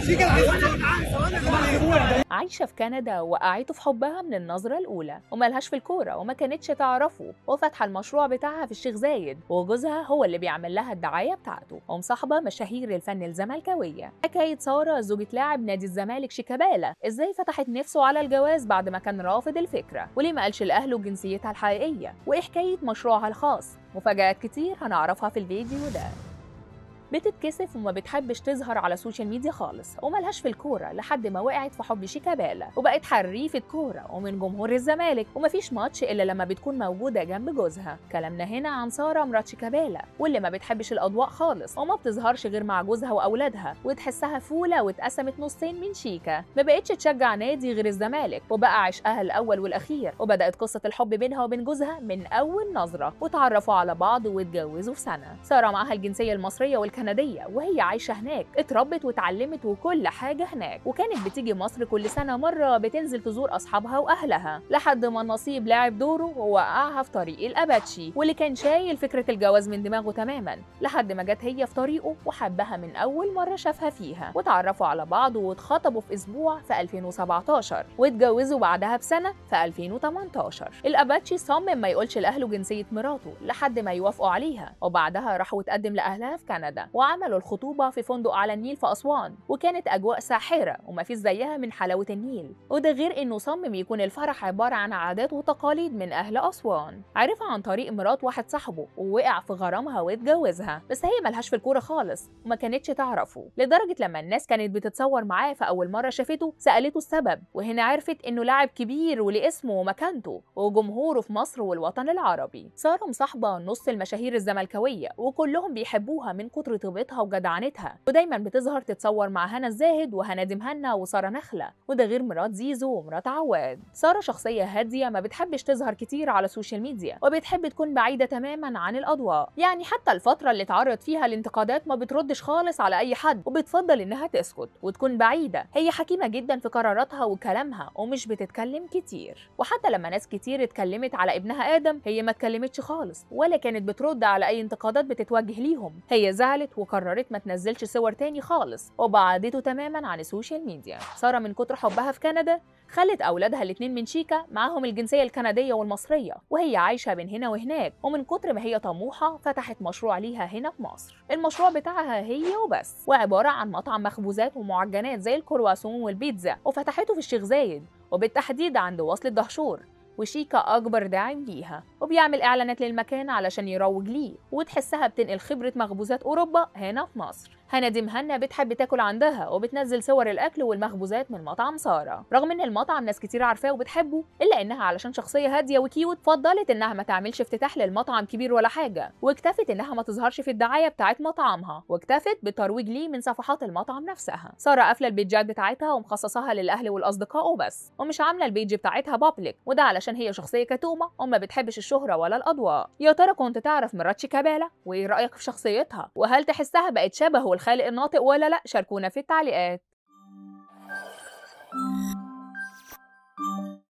عايشة في كندا وقعته في حبها من النظرة الأولى وملهاش في الكورة وما كانتش تعرفه وفاتحة المشروع بتاعها في الشيخ زايد وجوزها هو اللي بيعمل لها الدعاية بتاعته ومصاحبة مشاهير الفن الزملكاوية حكاية سارة زوجة لاعب نادي الزمالك شيكابالا ازاي فتحت نفسه على الجواز بعد ما كان رافض الفكرة وليه ما قالش لأهله جنسيتها الحقيقية وإيه حكاية مشروعها الخاص مفاجآت كتير هنعرفها في الفيديو ده بتتكسف وما بتحبش تظهر على السوشيال ميديا خالص وملهاش في الكوره لحد ما وقعت في حب شيكابالا وبقت حريفه كوره ومن جمهور الزمالك ومفيش ماتش الا لما بتكون موجوده جنب جوزها كلامنا هنا عن ساره مرات شيكابالا واللي ما بتحبش الاضواء خالص وما بتظهرش غير مع جوزها واولادها وتحسها فوله واتقسمت نصين من شيكا ما بقتش تشجع نادي غير الزمالك وبقى عشقها الاول والاخير وبدات قصه الحب بينها وبين جوزها من اول نظره وتعرفوا على بعض واتجوزوا في سنه ساره معاها الجنسيه المصريه والكنديه وهي عايشه هناك اتربت واتعلمت وكل حاجه هناك وكانت بتيجي مصر كل سنه مره بتنزل تزور اصحابها واهلها لحد ما النصيب لعب دوره ووقعها في طريق الاباتشي واللي كان شايل فكره الجواز من دماغه تماما لحد ما جت هي في طريقه وحبها من اول مره شافها فيها وتعرفوا على بعض واتخطبوا في اسبوع في 2017 واتجوزوا بعدها بسنه في 2018 الاباتشي صمم ما يقولش لاهله جنسيه مراته لحد ما يوافقوا عليها وبعدها راح وتقدم لاهلها في كندا وعملوا الخطوبة في فندق على النيل في أسوان وكانت أجواء ساحرة وما فيش زيها من حلاوة النيل وده غير إنه صمم يكون الفرح عبارة عن عادات وتقاليد من أهل أسوان عرفها عن طريق مرات واحد صاحبه ووقع في غرامها واتجوزها بس هي ملهاش في الكورة خالص وما كانتش تعرفه لدرجة لما الناس كانت بتتصور معاه في أول مرة شافته سألته السبب وهنا عرفت إنه لاعب كبير وليه اسمه ومكانته وجمهوره في مصر والوطن العربي سارة مصاحبة نص المشاهير الزملكاوية وكلهم بيحبوها من كتر طيبتها وجدعنتها ودايما بتظهر تتصور مع هنا الزاهد وهنا مهنا وساره نخله وده غير مرات زيزو ومرات عواد ساره شخصيه هاديه ما بتحبش تظهر كتير على السوشيال ميديا وبتحب تكون بعيده تماما عن الاضواء يعني حتى الفتره اللي اتعرض فيها الانتقادات ما بتردش خالص على اي حد وبتفضل انها تسكت وتكون بعيده هي حكيمه جدا في قراراتها وكلامها ومش بتتكلم كتير وحتى لما ناس كتير اتكلمت على ابنها ادم هي ما اتكلمتش خالص ولا كانت بترد على اي انتقادات بتتوجه ليهم هي زعلت وقررت ما تنزلش صور تاني خالص وبعدته تماما عن السوشيال ميديا ساره من كتر حبها في كندا خلت اولادها الاثنين من شيكا معاهم الجنسيه الكنديه والمصريه وهي عايشه بين هنا وهناك ومن كتر ما هي طموحه فتحت مشروع ليها هنا في مصر المشروع بتاعها هي وبس وعباره عن مطعم مخبوزات ومعجنات زي الكرواسون والبيتزا وفتحته في الشيخ زايد وبالتحديد عند وصل الدهشور وشيكا أكبر داعم ليها وبيعمل إعلانات للمكان علشان يروج ليه وتحسها بتنقل خبرة مخبوزات أوروبا هنا في مصر هندي مهنا بتحب تاكل عندها وبتنزل صور الاكل والمخبوزات من مطعم ساره رغم ان المطعم ناس كتير عارفاه وبتحبه الا انها علشان شخصيه هاديه وكيوت فضلت انها ما تعملش افتتاح للمطعم كبير ولا حاجه واكتفت انها ما تظهرش في الدعايه بتاعت مطعمها واكتفت بالترويج ليه من صفحات المطعم نفسها ساره قافله البيجات بتاعتها ومخصصاها للاهل والاصدقاء وبس ومش عامله البيج بتاعتها بابليك وده علشان هي شخصيه كتومه وما بتحبش الشهره ولا الاضواء يا ترى كنت تعرف مرات شيكابالا وايه رايك في شخصيتها وهل تحسها بقت شبهه الخالق الناطق ولا لا شاركونا في التعليقات